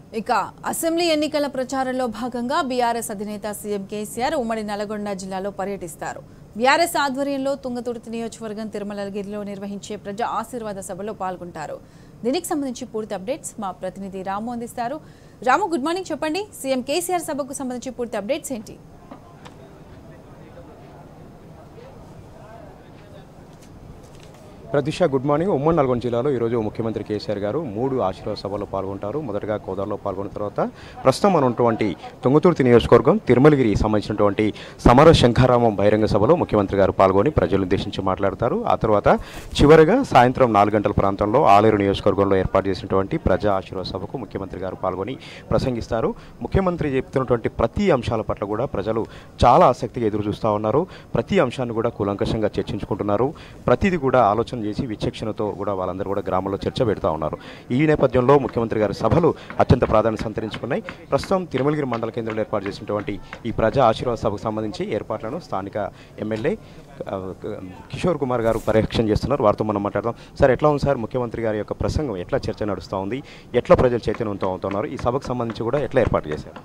ఇక అసెంబ్లీ ఎన్నికల ప్రచారంలో భాగంగా బీఆర్ఎస్ అధినేత సీఎం కేసీఆర్ ఉమ్మడి నల్గొండ జిల్లాలో పర్యటిస్తారు బీఆర్ఎస్ ఆధ్వర్యంలో తుంగతుర్తి నియోజకవర్గం తిరుమలగిరిలో నిర్వహించే ప్రజా ఆశీర్వాద సభలో పాల్గొంటారు దీనికి సంబంధించి పూర్తి అప్డేట్స్ మా ప్రతినిధి రాము అందిస్తారు రాము గుడ్ మార్నింగ్ చెప్పండి సీఎం కేసీఆర్ సభకు సంబంధించి పూర్తి అప్డేట్స్ ఏంటి ప్రతిష గుడ్ మార్నింగ్ ఉమ్మడి నల్గొండ జిల్లాలో ఈరోజు ముఖ్యమంత్రి కేసీఆర్ గారు మూడు ఆశీర్వాద సభలో పాల్గొంటారు మొదటగా కోదాడలో పాల్గొన్న తర్వాత ప్రస్తుతం మనం ఉన్నటువంటి తుంగతుర్తి నియోజకవర్గం తిరుమలగిరి సంబంధించినటువంటి సమర శంఖారామం బహిరంగ సభలో ముఖ్యమంత్రి గారు పాల్గొని ప్రజలను ఉద్దేశించి మాట్లాడతారు ఆ తర్వాత చివరగా సాయంత్రం నాలుగు గంటల ప్రాంతంలో ఆలేరు నియోజకవర్గంలో ఏర్పాటు చేసినటువంటి ప్రజా ఆశీర్వాద సభకు ముఖ్యమంత్రి గారు పాల్గొని ప్రసంగిస్తారు ముఖ్యమంత్రి చెప్తున్నటువంటి ప్రతి అంశాల పట్ల కూడా ప్రజలు చాలా ఆసక్తిగా ఎదురు చూస్తూ ఉన్నారు ప్రతి అంశాన్ని కూడా కూలంకషంగా చర్చించుకుంటున్నారు ప్రతిదీ కూడా ఆలోచన చేసి విచక్షణతో కూడా వాళ్ళందరూ కూడా గ్రామంలో చర్చ పెడతా ఉన్నారు ఈ నేపథ్యంలో ముఖ్యమంత్రి గారి సభలు అత్యంత ప్రాధాన్యత సంతరించుకున్నాయి ప్రస్తుతం తిరుమలగిరి మండల కేంద్రంలో ఏర్పాటు చేసినటువంటి ఈ ప్రజా ఆశీర్వాద సభకు సంబంధించి ఏర్పాట్లను స్థానిక ఎమ్మెల్యే ఆ, కిషోర్ కుమార్ గారు పర్యవేక్షణ చేస్తున్నారు వారితో మనం మాట్లాడదాం సార్ ఎట్లా ఉంది సార్ ముఖ్యమంత్రి గారి యొక్క ప్రసంగం ఎట్లా చర్చ నడుస్తూ ఉంది ఎట్లా ప్రజలు చైతన్యవంతం అవుతున్నారు ఈ సభకు సంబంధించి కూడా ఎట్లా ఏర్పాటు చేశారు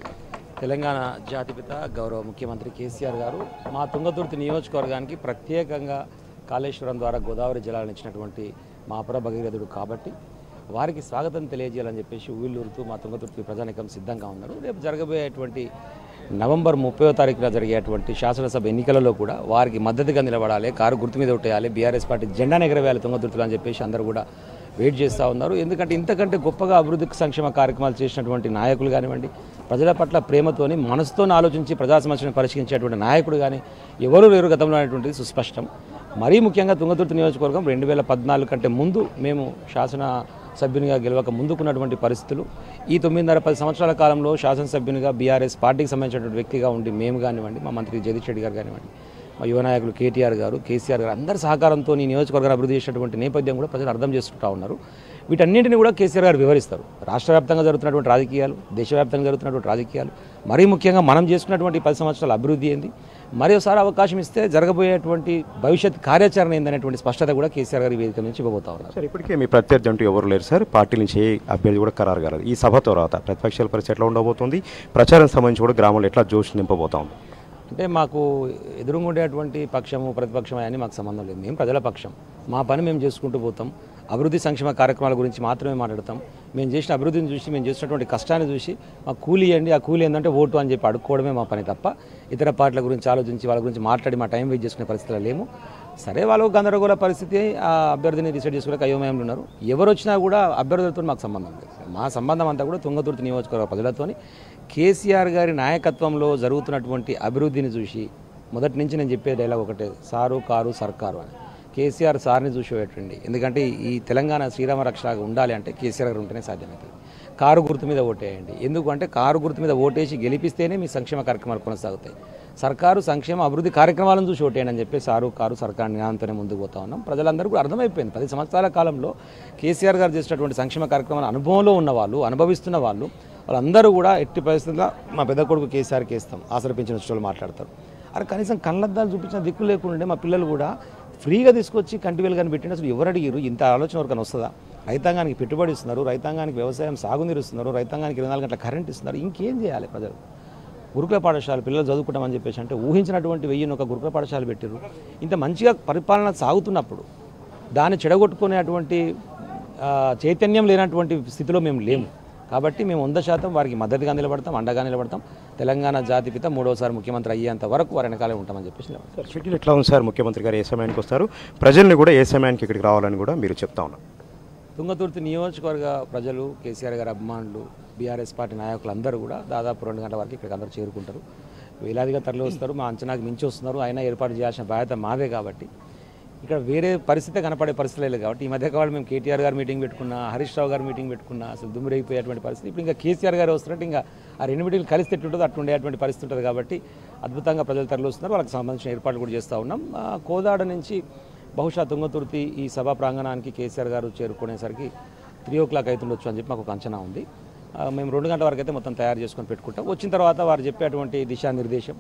తెలంగాణ జాతిపిత గౌరవ ముఖ్యమంత్రి కేసీఆర్ గారు మా తుంగతుర్తి నియోజకవర్గానికి ప్రత్యేకంగా కాళేశ్వరం ద్వారా గోదావరి జలాలను ఇచ్చినటువంటి మాపుర భగీరథుడు కాబట్టి వారికి స్వాగతం తెలియజేయాలని చెప్పేసి ఊళ్ళూరుతూ మా తుంగతుర్తి ప్రజానికం సిద్ధంగా ఉన్నారు రేపు జరగబోయేటువంటి నవంబర్ ముప్పై తారీఖున జరిగేటువంటి శాసనసభ ఎన్నికలలో కూడా వారికి మద్దతుగా నిలబడాలి కారు గుర్తు మీద ఒట్టేయాలి బీఆర్ఎస్ పార్టీ జెండా ఎగరవేయాలి తుంగతుర్తిలో అని చెప్పేసి అందరూ కూడా వెయిట్ చేస్తూ ఉన్నారు ఎందుకంటే ఇంతకంటే గొప్పగా అభివృద్ధి సంక్షేమ కార్యక్రమాలు చేసినటువంటి నాయకులు కానివ్వండి ప్రజల పట్ల ప్రేమతోని మనసుతో ఆలోచించి ప్రజా సమస్యలను పరిష్కరించేటువంటి నాయకుడు కానీ ఎవరు లేరు గతంలో అనేటువంటిది సుస్పష్టం మరీ ముఖ్యంగా తుంగతుర్తి నియోజకవర్గం రెండు వేల పద్నాలుగు కంటే ముందు మేము శాసన సభ్యునిగా గెలవక ముందుకున్నటువంటి పరిస్థితులు ఈ తొమ్మిదిన్నర పది సంవత్సరాల కాలంలో శాసనసభ్యునిగా బీఆర్ఎస్ పార్టీకి సంబంధించినటువంటి వ్యక్తిగా ఉండి మేము కానివ్వండి మా మంత్రి జగదీష్ రెడ్డి గారు కానివ్వండి మా యువ నాయకులు కేటీఆర్ గారు కేసీఆర్ గారు అందరి సహకారంతో ఈ నియోజకవర్గాన్ని అభివృద్ధి చేసినటువంటి నేపథ్యం కూడా ప్రజలు అర్థం చేసుకుంటా ఉన్నారు వీటన్నింటినీ కూడా కేసీఆర్ గారు వివరిస్తారు రాష్ట్ర వ్యాప్తంగా జరుగుతున్నటువంటి రాజకీయాలు దేశవ్యాప్తంగా జరుగుతున్నటువంటి రాజకీయాలు మరీ ముఖ్యంగా మనం చేసుకున్నటువంటి పది సంవత్సరాల అభివృద్ధి ఏంది మరోసారి అవకాశం ఇస్తే జరగబోయేటువంటి భవిష్యత్ కార్యాచరణ ఏందనేటువంటి స్పష్టత కూడా కేసీఆర్ గారి వేదిక నుంచి ఇవ్వబోతా ఉన్నారు సార్ ఇప్పటికే మీ ప్రత్యర్థి అంటూ ఎవరు లేరు సార్ పార్టీ నుంచి ఏ అభ్యర్థి కూడా ఖరారు కాలేదు ఈ సభ తర్వాత ప్రతిపక్షాల పరిస్థితి ఎట్లా ఉండబోతుంది ప్రచారం సంబంధించి కూడా గ్రామంలో ఎట్లా జోష్ నింపబోతా ఉంది అంటే మాకు ఎదురుగుండేటువంటి పక్షము ప్రతిపక్షం అని మాకు సంబంధం లేదు మేము ప్రజల పక్షం మా పని మేము చేసుకుంటూ పోతాం అభివృద్ధి సంక్షేమ కార్యక్రమాల గురించి మాత్రమే మాట్లాడతాం మేము చేసిన అభివృద్ధిని చూసి మేము చేసినటువంటి కష్టాన్ని చూసి మాకు కూలీ ఇవ్వండి ఆ కూలీ ఏంటంటే ఓటు అని చెప్పి అడుక్కోవడమే మా పని తప్ప ఇతర పార్టీల గురించి ఆలోచించి వాళ్ళ గురించి మాట్లాడి మా టైం వేస్ట్ చేసుకునే పరిస్థితులు లేము సరే వాళ్ళు గందరగోళ పరిస్థితి ఆ అభ్యర్థిని డిసైడ్ చేసుకునే అయోమయంలో ఉన్నారు ఎవరు వచ్చినా కూడా అభ్యర్థులతో మాకు సంబంధం లేదు మా సంబంధం అంతా కూడా తుంగతుర్తి నియోజకవర్గ ప్రజలతోని కేసీఆర్ గారి నాయకత్వంలో జరుగుతున్నటువంటి అభివృద్ధిని చూసి మొదటి నుంచి నేను చెప్పే డైలాగ్ ఒకటే సారు కారు సర్కారు అని కేసీఆర్ సార్ని చూసి పెట్టండి ఎందుకంటే ఈ తెలంగాణ శ్రీరామ రక్షలాగా ఉండాలి అంటే కేసీఆర్ గారు ఉంటేనే సాధ్యమవుతుంది కారు గుర్తు మీద ఓటేయండి ఎందుకంటే కారు గుర్తు మీద ఓటేసి గెలిపిస్తేనే మీ సంక్షేమ కార్యక్రమాలు కొనసాగుతాయి సర్కారు సంక్షేమ అభివృద్ధి కార్యక్రమాలను చూసి ఓటేయండి అని చెప్పి సారు కారు సర్కారు నినాదంతోనే ముందుకు పోతా ఉన్నాం ప్రజలందరూ కూడా అర్థమైపోయింది పది సంవత్సరాల కాలంలో కేసీఆర్ గారు చేసినటువంటి సంక్షేమ కార్యక్రమాల అనుభవంలో ఉన్న వాళ్ళు అనుభవిస్తున్న వాళ్ళు వాళ్ళందరూ కూడా ఎట్టి పరిస్థితుల్లో మా పెద్ద కొడుకు కేసీఆర్కి ఇస్తాం ఆశ్రపించిన వాళ్ళు మాట్లాడతారు అరే కనీసం కళ్ళద్దాలు చూపించిన దిక్కు లేకుండా మా పిల్లలు కూడా ఫ్రీగా తీసుకొచ్చి కంటి వెలుగని పెట్టిన అసలు ఎవరు అడిగారు ఇంత ఆలోచన వరకు వస్తుందా రైతాంగానికి పెట్టుబడి ఇస్తున్నారు రైతాంగానికి వ్యవసాయం సాగునీరు ఇస్తున్నారు రైతాంగానికి ఇరవై నాలుగు గంటల కరెంట్ ఇస్తున్నారు ఇంకేం చేయాలి ప్రజలు గురుకుల పాఠశాల పిల్లలు చదువుకుంటామని చెప్పేసి అంటే ఊహించినటువంటి వెయ్యిని ఒక గురుకుల పాఠశాల పెట్టారు ఇంత మంచిగా పరిపాలన సాగుతున్నప్పుడు దాన్ని చెడగొట్టుకునేటువంటి ఆ, చైతన్యం లేనటువంటి స్థితిలో మేము లేము కాబట్టి మేము వంద శాతం వారికి మద్దతుగా నిలబడతాం అండగా నిలబడతాం తెలంగాణ జాతిపిత మూడోసారి ముఖ్యమంత్రి అయ్యేంత వరకు వారి వెనకాలే ఉంటామని చెప్పేసి నిలబడతాం సార్ షెడ్యూల్ ఎట్లా ఉంది సార్ ముఖ్యమంత్రి గారు ఏ సమయానికి వస్తారు ప్రజల్ని కూడా ఏ సమయానికి ఇక్కడికి రావాలని కూడా మీరు చెప్తా ఉన్నారు తుంగతుర్తి నియోజకవర్గ ప్రజలు కేసీఆర్ గారి అభిమానులు బీఆర్ఎస్ పార్టీ నాయకులు అందరూ కూడా దాదాపు రెండు గంటల వరకు ఇక్కడికి అందరూ చేరుకుంటారు వేలాదిగా తరలి వస్తారు మా అంచనాకు మించి వస్తున్నారు అయినా ఏర్పాటు చేయాల్సిన బాధ్యత మాదే కాబట్టి ఇక్కడ వేరే పరిస్థితే కనపడే పరిస్థితి లేదు కాబట్టి ఈ మధ్య కాలం మేము కేటీఆర్ గారు మీటింగ్ పెట్టుకున్నా హరీష్ రావు గారు మీటింగ్ పెట్టుకున్నా అసలు దుమ్మిరైపోయేటువంటి పరిస్థితి ఇప్పుడు ఇంకా కేసీఆర్ గారు వస్తున్నట్టు ఇంకా ఆ రెండు మీటింగ్లు కలిసి ఎట్టుంటుందో అట్లా ఉండేటువంటి పరిస్థితి ఉంటుంది కాబట్టి అద్భుతంగా ప్రజలు తరలి వస్తున్నారు వాళ్ళకి సంబంధించిన ఏర్పాట్లు కూడా చేస్తూ ఉన్నాం ఆ, కోదాడ నుంచి బహుశా తుంగతుర్తి ఈ సభా ప్రాంగణానికి కేసీఆర్ గారు చేరుకునేసరికి త్రీ ఓ క్లాక్ అవుతుండొచ్చు అని చెప్పి మాకు ఒక అంచనా ఉంది ఆ, మేము రెండు గంటల వరకు అయితే మొత్తం తయారు చేసుకొని పెట్టుకుంటాం వచ్చిన తర్వాత వారు చెప్పేటువంటి దిశానిర్దేశం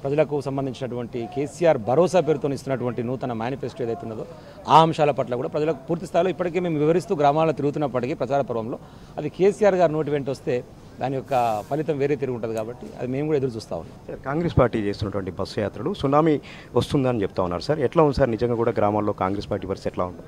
ప్రజలకు సంబంధించినటువంటి కేసీఆర్ భరోసా పేరుతో ఇస్తున్నటువంటి నూతన మేనిఫెస్టో ఏదైతే ఉన్నదో ఆ అంశాల పట్ల కూడా ప్రజలకు పూర్తి స్థాయిలో ఇప్పటికే మేము వివరిస్తూ గ్రామాల్లో తిరుగుతున్నప్పటికీ ప్రచార పర్వంలో అది కేసీఆర్ గారి నోటి వెంట వస్తే దాని యొక్క ఫలితం వేరే తిరిగి ఉంటుంది కాబట్టి అది మేము కూడా ఎదురు చూస్తూ ఉన్నాం సార్ కాంగ్రెస్ పార్టీ చేస్తున్నటువంటి బస్సు యాత్రలు సునామీ వస్తుందని చెప్తా ఉన్నారు సార్ ఎట్లా ఉంది సార్ నిజంగా కూడా గ్రామాల్లో కాంగ్రెస్ పార్టీ పరిస్థితి ఎట్లా ఉంది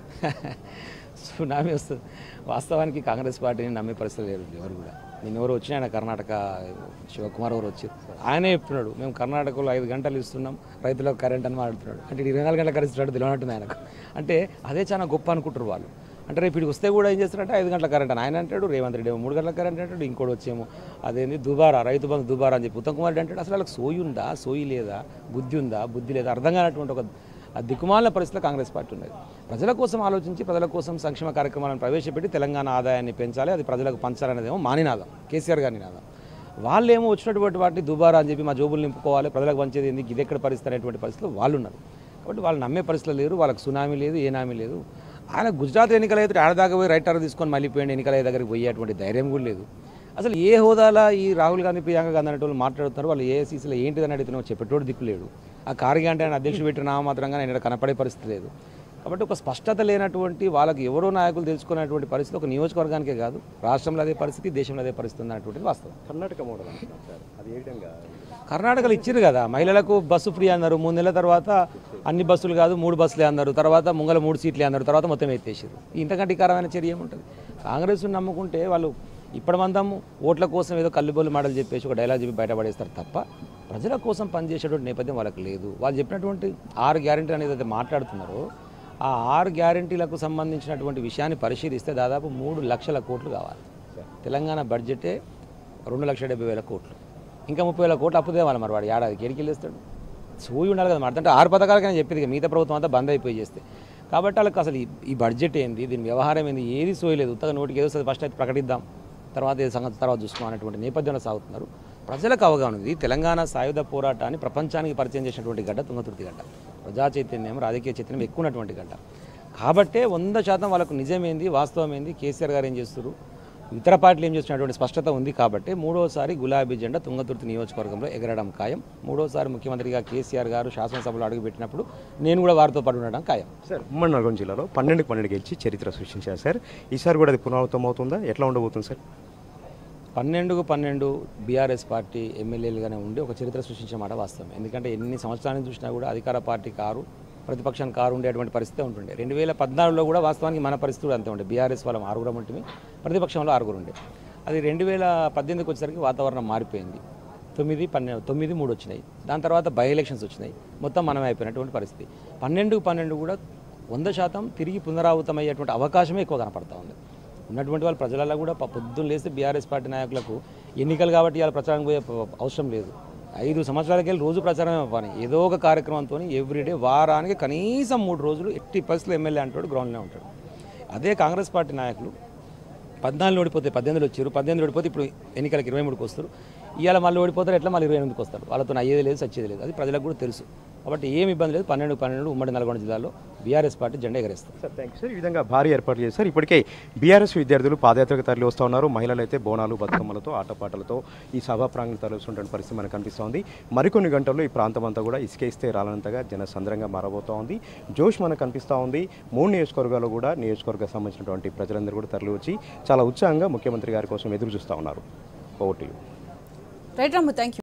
సునామీ వస్తుంది వాస్తవానికి కాంగ్రెస్ పార్టీని నమ్మే పరిస్థితి లేరు ఎవరు కూడా నేను ఎవరు వచ్చిన ఆయన కర్ణాటక శివకుమార్ ఎవరు వచ్చారు ఆయనే చెప్తున్నాడు మేము కర్ణాటకలో ఐదు గంటలు ఇస్తున్నాం రైతులకు కరెంట్ అని మాట్లాడుతున్నాడు అంటే ఇరవై నాలుగు గంటల కరెంట్ ఇస్తున్నాడు తెలియనట్టుంది ఆయనకు అంటే అదే చాలా గొప్ప అనుకుంటారు వాళ్ళు అంటే రేపు ఇక్కడికి వస్తే కూడా ఏం చేస్తారంటే ఐదు గంటల కరెంట్ అని ఆయన అంటాడు రేవంత్ రెడ్డి ఏమో మూడు గంటల కరెంట్ అంటాడు ఇంకోటి వచ్చేమో అదేంది దుబారా రైతు బంధు దుబారా అని చెప్పి ఉత్తమ్ కుమార్ రెడ్డి అంటాడు అసలు వాళ్ళకి సోయి ఉందా సోయి లేదా బుద్ధి ఉందా బుద్ధి లేదా అర్థం కానటువంటి ఒక ఆ దిక్కుమాల పరిస్థితిలో కాంగ్రెస్ పార్టీ ఉన్నది ప్రజల కోసం ఆలోచించి ప్రజల కోసం సంక్షేమ కార్యక్రమాలను ప్రవేశపెట్టి తెలంగాణ ఆదాయాన్ని పెంచాలి అది ప్రజలకు పంచాలనేదేమో మానినాదం కేసీఆర్ గారి నినాదం వాళ్ళేమో వచ్చినటువంటి వాటిని దుబారా అని చెప్పి మా జోబులు నింపుకోవాలి ప్రజలకు పంచేది ఎందుకు ఇది ఎక్కడ పరిస్థితి అనేటువంటి పరిస్థితిలో వాళ్ళు ఉన్నారు కాబట్టి వాళ్ళు నమ్మే పరిస్థితులు లేరు వాళ్ళకి సునామీ లేదు ఏ నామీ లేదు ఆయన గుజరాత్ ఎన్నికలు అయితే ఆడదాకా పోయి రైటర్ తీసుకొని మళ్ళీ పోయింది ఎన్నికల దగ్గరికి పోయేటువంటి ధైర్యం కూడా లేదు అసలు ఏ హోదాలో ఈ రాహుల్ గాంధీ ప్రియాంక గాంధీ అనే వాళ్ళు మాట్లాడుతున్నారు వాళ్ళు ఏ సీసీలో ఏంటిదని అడుగుతున్నావు చెప్పేటోడు దిక్కు లేడు ఆ కార్గా అంటే ఆయన అధ్యక్షుడు పెట్టిన నామమాత్రంగా ఆయన కనపడే పరిస్థితి లేదు కాబట్టి ఒక స్పష్టత లేనటువంటి వాళ్ళకి ఎవరో నాయకులు తెలుసుకునేటువంటి పరిస్థితి ఒక నియోజకవర్గానికే కాదు రాష్ట్రంలో అదే పరిస్థితి దేశంలో అదే పరిస్థితి ఉన్నటువంటిది వాస్తవం కర్ణాటక మోడల్ అంటున్నారు సార్ అది ఏ విధంగా కర్ణాటకలో ఇచ్చారు కదా మహిళలకు బస్సు ఫ్రీ అన్నారు మూడు నెలల తర్వాత అన్ని బస్సులు కాదు మూడు బస్సులే అన్నారు తర్వాత ముంగల మూడు సీట్లే అన్నారు తర్వాత మొత్తం ఎత్తేసారు ఇంతకంటే ఇకారమైన చర్య ఏముంటుంది కాంగ్రెస్ నమ్ముకుంటే వాళ్ళు ఇప్పటి మందం ఓట్ల కోసం ఏదో కల్లుబొల్లు మాటలు చెప్పేసి ఒక డైలాగ్ చెప్పి బయటపడేస్తారు తప్ప ప్రజల కోసం పనిచేసేటువంటి నేపథ్యం వాళ్ళకి లేదు వాళ్ళు చెప్పినటువంటి ఆరు గ్యారెంటీ అనేది అయితే మాట్లాడుతున్నారో ఆ ఆరు గ్యారెంటీలకు సంబంధించినటువంటి విషయాన్ని పరిశీలిస్తే దాదాపు మూడు లక్షల కోట్లు కావాలి తెలంగాణ బడ్జెటే రెండు లక్షల డెబ్బై వేల కోట్లు ఇంకా ముప్పై వేల కోట్లు అప్పు తేవాలి మరి వాడు ఏడాదికి ఎడికి వెళ్ళేస్తాడు సూయి ఉండాలి కదా మరి అంటే ఆరు పథకాలకైనా చెప్పింది ఇక మిగతా ప్రభుత్వం అంతా బంద్ అయిపోయి చేస్తే కాబట్టి వాళ్ళకి అసలు ఈ- ఈ బడ్జెట్ ఏంది దీని వ్యవహారం ఏంది ఏది సోయలేదు ఉత్తగా నోటికి ఏదో వస్తుంది ఫస్ట్ అయితే ప్రకటిద్దాం తర్వాత ఏ సంగతి తర్వాత చూసుకో అనేటువంటి నేపథ్యంలో సాగుతున్నారు ప్రజలకు అవగాహన ఉంది తెలంగాణ సాయుధ పోరాటాన్ని ప్రపంచానికి పరిచయం చేసినటువంటి గడ్డ తుంగతుర్తి గడ్డ ప్రజా చైతన్యం రాజకీయ చైతన్యం ఎక్కువ ఉన్నటువంటి గడ్డ కాబట్టే వంద శాతం వాళ్ళకు నిజమేంది వాస్తవం ఏంది కేసీఆర్ గారు ఏం చేస్తారు ఇతర పార్టీలు ఏం చేస్తున్నటువంటి స్పష్టత ఉంది కాబట్టి మూడోసారి గులాబీ జెండా తుంగతుర్తి నియోజకవర్గంలో ఎగరడం ఖాయం మూడోసారి ముఖ్యమంత్రిగా కేసీఆర్ గారు శాసనసభలో అడుగుపెట్టినప్పుడు నేను కూడా వారితో పాటు ఉండడం ఖాయం సార్ ఉమ్మడి నల్గొండ జిల్లాలో పన్నెండుకి పన్నెండు గెలిచి చరిత్ర సృష్టించారు సార్ ఈసారి కూడా అది పునరావృతం అవుతుందా ఎట్లా ఉండబోతుంది సార్ పన్నెండుకు పన్నెండు బీఆర్ఎస్ పార్టీ ఎమ్మెల్యేలుగానే ఉండి ఒక చరిత్ర సృష్టించే మాట వాస్తవం ఎందుకంటే ఎన్ని సంవత్సరాలను చూసినా కూడా అధికార పార్టీ కారు ప్రతిపక్షానికి కారు ఉండేటువంటి పరిస్థితి ఉంటుండే రెండు వేల పద్నాలుగులో కూడా వాస్తవానికి మన పరిస్థితి కూడా అంతే ఉండే బీఆర్ఎస్ వాళ్ళం ఆరుగురం ఉంటుంది ప్రతిపక్షంలో ఆరుగురు ఉండే అది రెండు వేల పద్దెనిమిదికి వచ్చేసరికి వాతావరణం మారిపోయింది తొమ్మిది పన్నెండు తొమ్మిది మూడు వచ్చినాయి దాని తర్వాత బై ఎలక్షన్స్ వచ్చినాయి మొత్తం మనమే అయిపోయినటువంటి పరిస్థితి పన్నెండు పన్నెండు కూడా వంద శాతం తిరిగి పునరావృతమయ్యేటువంటి అవకాశమే ఎక్కువ కనపడతా ఉంది ఉన్నటువంటి వాళ్ళు ప్రజలలో కూడా ప- పొద్దున్న లేస్తే బీఆర్ఎస్ పార్టీ నాయకులకు ఎన్నికలు కాబట్టి ఇవాళ ప్రచారం పోయే ప- అవసరం లేదు ఐదు సంవత్సరాలకి వెళ్ళి రోజు ప్రచారమే పని ఏదో ఒక కార్యక్రమంతో ఎవ్రీడే వారానికి కనీసం మూడు రోజులు ఎట్టి పరిస్థితులు ఎమ్మెల్యే అంటాడు గ్రౌండ్లో ఉంటాడు అదే కాంగ్రెస్ పార్టీ నాయకులు పద్నాలుగు ఓడిపోతే పద్దెనిమిదిలో వచ్చారు పద్దెనిమిది ఓడిపోతే ఇప్పుడు ఎన్నికలకు ఇరవై మూడుకి వస్తారు ఇవాళ మళ్ళీ ఓడిపోతారు ఎట్లా మళ్ళీ ఇరవై ఎనిమిదికి వస్తారు వాళ్ళతో అయ్యేది లేదు సచ్చేది లేదు అది ప్రజలకు కూడా తెలుసు కాబట్టి ఏమి ఇబ్బంది లేదు పన్నెండు పన్నెండు ఉమ్మడి నల్గొండ జిల్లాలో బీఆర్ఎస్ పార్టీ జెండా ఎగరేస్తారు సార్ థ్యాంక్ యూ సార్ ఈ విధంగా భారీ ఏర్పాట్లు చేశారు ఇప్పటికే బీఆర్ఎస్ విద్యార్థులు పాదయాత్రకు తరలి వస్తూ ఉన్నారు మహిళలు అయితే బోనాలు బతుకమ్మలతో ఆటపాటలతో ఈ సభా ప్రాంగణం తరలిస్తున్న పరిస్థితి మనకు కనిపిస్తోంది మరికొన్ని గంటల్లో ఈ ప్రాంతం అంతా కూడా ఇసుకేస్తే రాలంతగా జనసంద్రంగా మారబోతోంది ఉంది జోష్ మనకు కనిపిస్తూ ఉంది మూడు నియోజకవర్గాల్లో కూడా నియోజకవర్గ సంబంధించినటువంటి ప్రజలందరూ కూడా తరలి వచ్చి చాలా ఉత్సాహంగా ముఖ్యమంత్రి గారి కోసం ఎదురు చూస్తూ ఉన్నారు vote right Ramu thank you